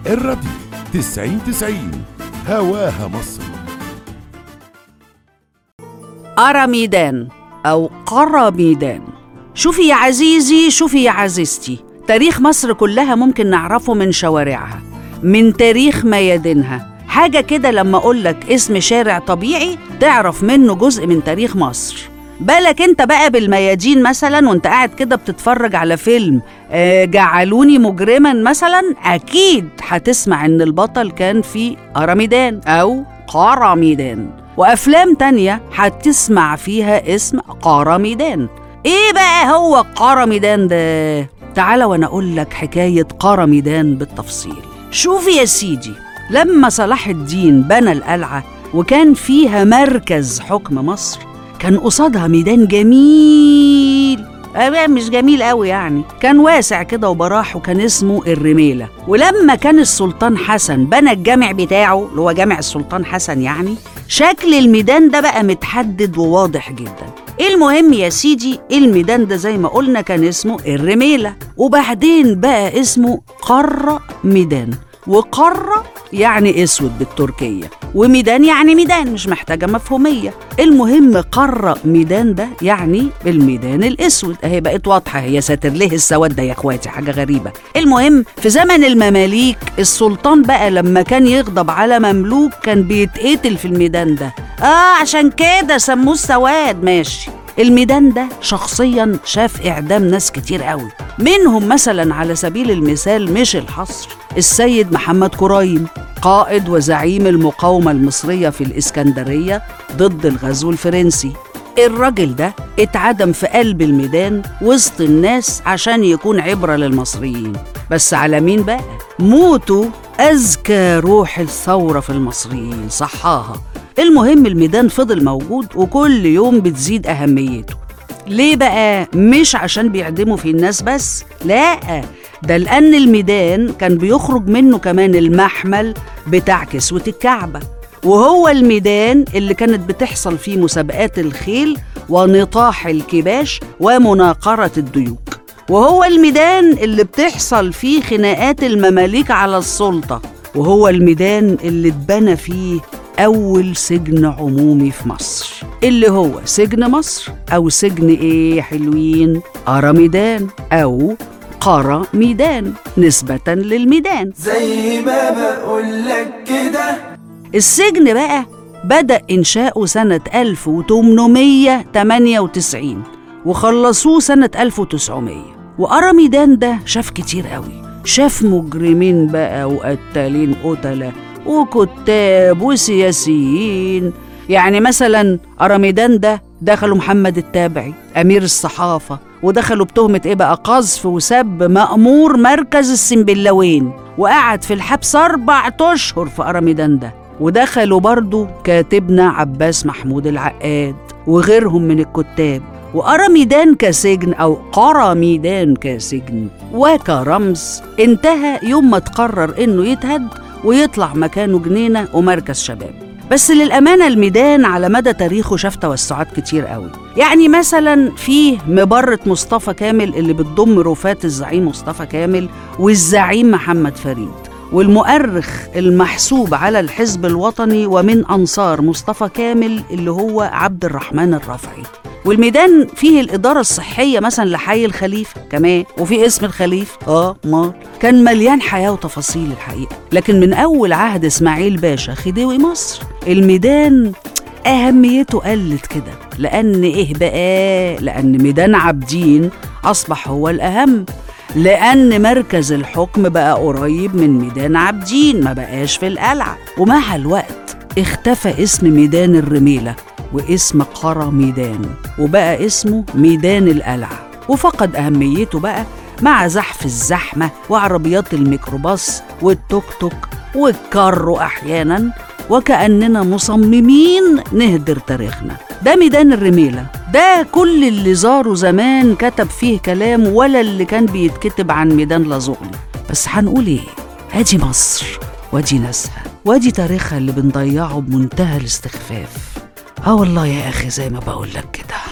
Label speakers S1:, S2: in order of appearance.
S1: الراديو تسعين تسعين هواها مصر
S2: أراميدان أو قراميدان شوفي يا عزيزي شوفي يا عزيزتي تاريخ مصر كلها ممكن نعرفه من شوارعها من تاريخ ميادينها حاجة كده لما أقولك اسم شارع طبيعي تعرف منه جزء من تاريخ مصر بالك انت بقى بالميادين مثلا وانت قاعد كده بتتفرج على فيلم آه، جعلوني مجرما مثلا اكيد هتسمع ان البطل كان في اراميدان او قراميدان وافلام تانية هتسمع فيها اسم قراميدان ايه بقى هو قراميدان ده تعال وانا اقول لك حكايه قراميدان بالتفصيل شوف يا سيدي لما صلاح الدين بنى القلعه وكان فيها مركز حكم مصر كان قصادها ميدان جميل آه، مش جميل قوي يعني كان واسع كده وبراح وكان اسمه الرميلة ولما كان السلطان حسن بنى الجامع بتاعه اللي هو جامع السلطان حسن يعني شكل الميدان ده بقى متحدد وواضح جدا المهم يا سيدي الميدان ده زي ما قلنا كان اسمه الرميلة وبعدين بقى اسمه قرة ميدان وقرة يعني اسود بالتركية وميدان يعني ميدان مش محتاجة مفهومية المهم قرة ميدان ده يعني الميدان الاسود اهي بقت واضحة يا ساتر ليه السواد ده يا اخواتي حاجة غريبة المهم في زمن المماليك السلطان بقى لما كان يغضب على مملوك كان بيتقتل في الميدان ده اه عشان كده سموه السواد ماشي الميدان ده شخصيا شاف إعدام ناس كتير قوي منهم مثلا على سبيل المثال مش الحصر السيد محمد كرايم قائد وزعيم المقاومة المصرية في الإسكندرية ضد الغزو الفرنسي الراجل ده اتعدم في قلب الميدان وسط الناس عشان يكون عبرة للمصريين بس على مين بقى؟ موته أزكى روح الثورة في المصريين صحاها المهم الميدان فضل موجود وكل يوم بتزيد أهميته ليه بقى؟ مش عشان بيعدموا فيه الناس بس لا ده لأن الميدان كان بيخرج منه كمان المحمل بتاع كسوة الكعبة وهو الميدان اللي كانت بتحصل فيه مسابقات الخيل ونطاح الكباش ومناقرة الديوك وهو الميدان اللي بتحصل فيه خناقات المماليك على السلطة وهو الميدان اللي اتبنى فيه أول سجن عمومي في مصر اللي هو سجن مصر أو سجن إيه يا حلوين أراميدان أو قرى ميدان نسبة للميدان
S3: زي ما بقولك كده
S2: السجن بقى بدأ إنشاؤه سنة 1898 وخلصوه سنة 1900 وأراميدان ده شاف كتير قوي شاف مجرمين بقى وقتالين قتلة وكتاب وسياسيين يعني مثلا أراميدان ده دخلوا محمد التابعي أمير الصحافة ودخلوا بتهمة إيه بقى قذف وسب مأمور مركز السنبلاوين وقعد في الحبس أربع أشهر في أراميدان ده ودخلوا برضو كاتبنا عباس محمود العقاد وغيرهم من الكتاب وأراميدان كسجن أو قراميدان كسجن وكرمز انتهى يوم ما تقرر إنه يتهد ويطلع مكانه جنينة ومركز شباب بس للأمانة الميدان على مدى تاريخه شاف توسعات كتير قوي يعني مثلا فيه مبرة مصطفى كامل اللي بتضم رفات الزعيم مصطفى كامل والزعيم محمد فريد والمؤرخ المحسوب على الحزب الوطني ومن أنصار مصطفى كامل اللي هو عبد الرحمن الرافعي والميدان فيه الإدارة الصحية مثلا لحي الخليفة كمان وفي اسم الخليفة اه مال كان مليان حياة وتفاصيل الحقيقة لكن من أول عهد إسماعيل باشا خديوي مصر الميدان أهميته قلت كده لأن إيه بقى؟ لأن ميدان عابدين أصبح هو الأهم لأن مركز الحكم بقى قريب من ميدان عابدين ما بقاش في القلعة ومع الوقت اختفى اسم ميدان الرميلة واسم قرى ميدان وبقى اسمه ميدان القلعة وفقد أهميته بقى مع زحف الزحمة وعربيات الميكروباص والتوك توك والكارو أحيانا وكأننا مصممين نهدر تاريخنا ده ميدان الرميلة ده كل اللي زاره زمان كتب فيه كلام ولا اللي كان بيتكتب عن ميدان لازغلي بس هنقول ايه ادي مصر وادي ناسها وادي تاريخها اللي بنضيعه بمنتهى الاستخفاف اه والله يا اخي زي ما بقول لك كده